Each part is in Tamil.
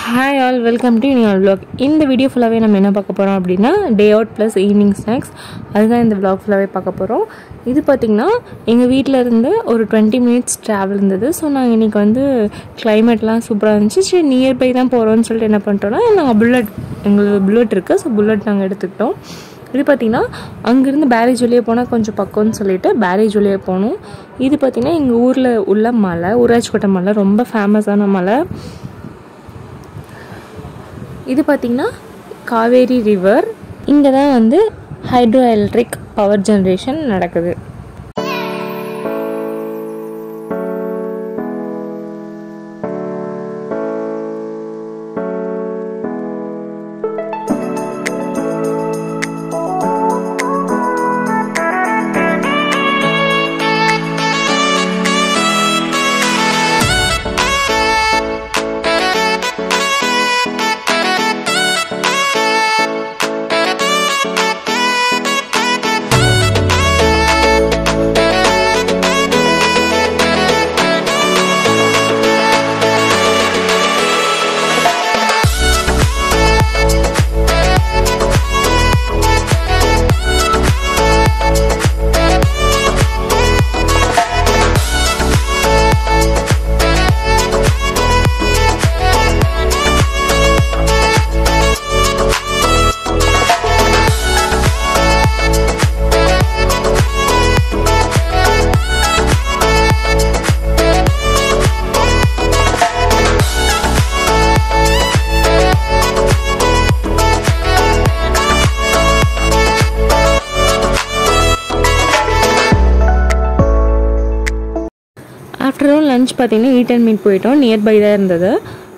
hi all welcome to new vlog இந்த வீடியோ ஃபுல்லாகவே நம்ம என்ன பார்க்க போகிறோம் அப்படின்னா day out plus evening snacks அதுதான் இந்த vlog ஃபுல்லாகவே பார்க்க போகிறோம் இது பார்த்திங்கன்னா எங்கள் வீட்டில் இருந்து ஒரு டுவெண்ட்டி மினிட்ஸ் ட்ராவல் இருந்தது ஸோ நாங்கள் இன்றைக்கி வந்து கிளைமேட்லாம் சூப்பராக இருந்துச்சு சரி நியர்பை தான் போகிறோம்னு சொல்லிட்டு என்ன பண்ணிட்டோம்னா நாங்கள் புல்லட் எங்களுக்கு புல்லட் இருக்குது ஸோ புல்லட் நாங்கள் எடுத்துக்கிட்டோம் இது பார்த்திங்கன்னா அங்கேருந்து பேரேஜ் வழியே போனால் கொஞ்சம் பக்கம்னு சொல்லிட்டு பேரேஜ் வழியே போகணும் இது பார்த்திங்கன்னா எங்கள் ஊரில் உள்ள மலை ஊராட்சிக்கோட்டை மலை ரொம்ப ஃபேமஸான மலை இது பார்த்திங்கன்னா காவேரி ரிவர் இங்கே தான் வந்து ஹைட்ரோ எலக்ட்ரிக் பவர் ஜென்ரேஷன் நடக்குது ஆஃப்டர்நூன் லஞ்ச் பார்த்தீங்கன்னா ஈட் அண்ட் மீட் போயிட்டோம் நியர்பை தான் இருந்தது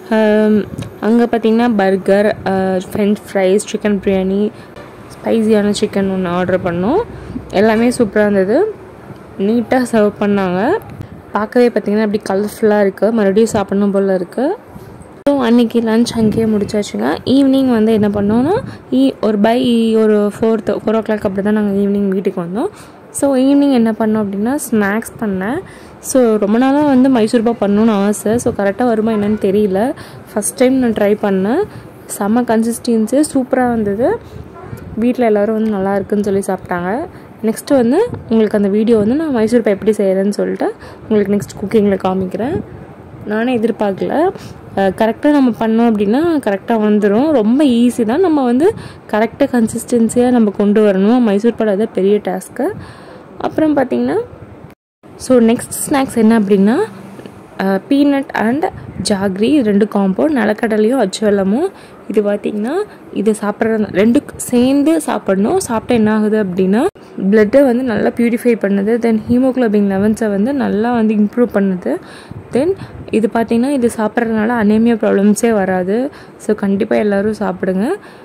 அங்கே பார்த்தீங்கன்னா burger French fries chicken biryani ஸ்பைசியான சிக்கன் ஒன்று ஆர்டர் பண்ணோம் எல்லாமே சூப்பராக இருந்தது நீட்டாக சர்வ் பண்ணாங்க பார்க்கவே பார்த்தீங்கன்னா அப்படி கலர்ஃபுல்லாக இருக்குது மறுபடியும் சாப்பிடணும் போல் இருக்குது ஸோ அன்றைக்கி லன்ச் அங்கேயே முடிச்சாச்சுங்க ஈவினிங் வந்து என்ன பண்ணோன்னா ஈ ஒரு பை ஒரு ஃபோர்த் ஃபோர் ஓ கிளாக் அப்படி தான் நாங்கள் ஈவினிங் வீட்டுக்கு வந்தோம் ஸோ ஈவினிங் என்ன பண்ணோம் அப்படின்னா ஸ்நாக்ஸ் பண்ணேன் ஸோ ரொம்ப நாளாக வந்து மைசூர்பா பண்ணணும்னு ஆசை ஸோ கரெக்டாக வருமா என்னன்னு தெரியல ஃபஸ்ட் டைம் நான் ட்ரை பண்ணேன் செம்ம கன்சிஸ்டன்சி சூப்பராக இருந்தது வீட்டில் எல்லோரும் வந்து நல்லா இருக்குன்னு சொல்லி சாப்பிட்டாங்க நெக்ஸ்ட்டு வந்து உங்களுக்கு அந்த வீடியோ வந்து நான் மைசூர்பா எப்படி செய்கிறேன்னு சொல்லிட்டு உங்களுக்கு நெக்ஸ்ட் குக்கிங்கில் காமிக்கிறேன் நானே எதிர்பார்க்கல கரெக்டாக நம்ம பண்ணோம் அப்படின்னா கரெக்டாக வந்துடும் ரொம்ப ஈஸி தான் நம்ம வந்து கரெக்டாக கன்சிஸ்டன்சியாக நம்ம கொண்டு வரணும் மைசூர் பால் அது பெரிய டாஸ்க்கு அப்புறம் பார்த்திங்கன்னா ஸோ நெக்ஸ்ட் ஸ்நாக்ஸ் என்ன அப்படின்னா பீனட் அண்ட் ஜாக்ரி ரெண்டு காம்பவுண்ட் நிலக்கடலையும் அச்சுவலமும் இது பார்த்திங்கன்னா இது சாப்பிட்ற ரெண்டு சேர்ந்து சாப்பிடணும் சாப்பிட்டா என்ன ஆகுது அப்படின்னா பிளட்டை வந்து நல்லா ப்யூரிஃபை பண்ணுது தென் ஹீமோக்ளோபின் லெவன்ஸை வந்து நல்லா வந்து இம்ப்ரூவ் பண்ணுது தென் இது பார்த்திங்கன்னா இது சாப்பிட்றதுனால அனேமியா ப்ராப்ளம்ஸே வராது ஸோ கண்டிப்பாக எல்லோரும் சாப்பிடுங்க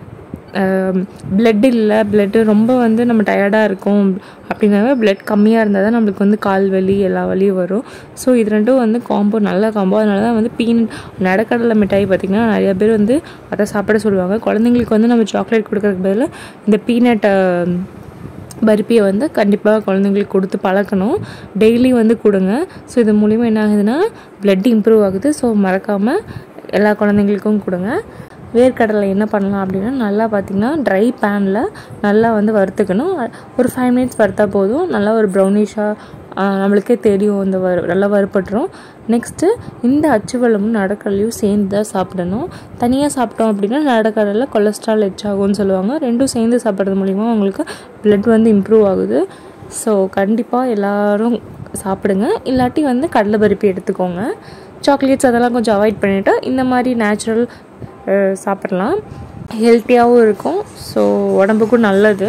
பிளட் இல்லை பிளட்டு ரொம்ப வந்து நம்ம டயர்டாக இருக்கும் அப்படின்னாவே பிளட் கம்மியாக இருந்தால் தான் நம்மளுக்கு வந்து கால் வலி எல்லா வலியும் வரும் ஸோ இது ரெண்டும் வந்து காம்போ நல்ல காம்போ அதனால தான் வந்து பீன் நடக்கடலை மிட்டாய் பார்த்திங்கன்னா நிறைய பேர் வந்து அதை சாப்பிட சொல்லுவாங்க குழந்தைங்களுக்கு வந்து நம்ம சாக்லேட் கொடுக்கறதுக்கு பதிலாக இந்த பீனட்டை பருப்பியை வந்து கண்டிப்பாக குழந்தைங்களுக்கு கொடுத்து பழக்கணும் டெய்லி வந்து கொடுங்க ஸோ இது மூலிமா என்ன ஆகுதுன்னா பிளட் இம்ப்ரூவ் ஆகுது ஸோ மறக்காமல் எல்லா குழந்தைங்களுக்கும் கொடுங்க வேர்க்கடலை என்ன பண்ணலாம் அப்படின்னா நல்லா பார்த்திங்கன்னா ட்ரை பேனில் நல்லா வந்து வறுத்துக்கணும் ஒரு ஃபைவ் மினிட்ஸ் வறுத்தா போதும் நல்லா ஒரு ப்ரௌனிஷாக நம்மளுக்கே தெரியும் இந்த வறு நல்லா வறுப்பட்டுரும் நெக்ஸ்ட்டு இந்த அச்சுவலமும் நடக்கடலையும் சேர்ந்து தான் சாப்பிடணும் தனியாக சாப்பிட்டோம் அப்படின்னா நடக்கடலில் கொலஸ்ட்ரால் ஆகும்னு சொல்லுவாங்க ரெண்டும் சேர்ந்து சாப்பிட்றது மூலிமா அவங்களுக்கு பிளட் வந்து இம்ப்ரூவ் ஆகுது ஸோ கண்டிப்பாக எல்லோரும் சாப்பிடுங்க இல்லாட்டி வந்து கடலை பருப்பி எடுத்துக்கோங்க சாக்லேட்ஸ் அதெல்லாம் கொஞ்சம் அவாய்ட் பண்ணிவிட்டு இந்த மாதிரி நேச்சுரல் சாப்பிட்லாம் ஹெல்த்தியாகவும் இருக்கும் ஸோ உடம்புக்கும் நல்லது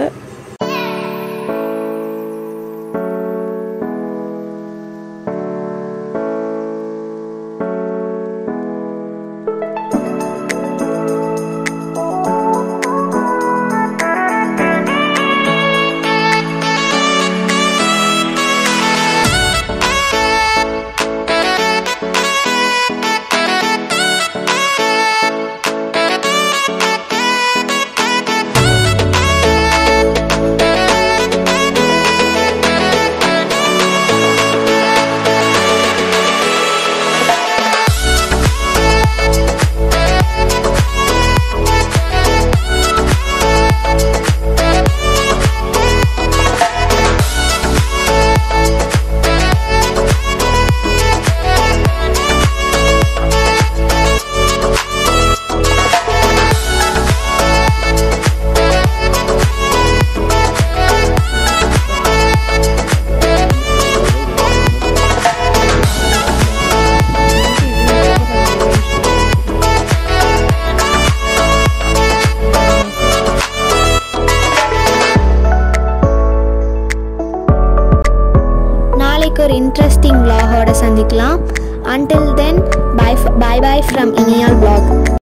இன்ட்ரெஸ்டிங் vlog-ஓட சந்திக்கலாம் until then bye bye bye from இனியால் vlog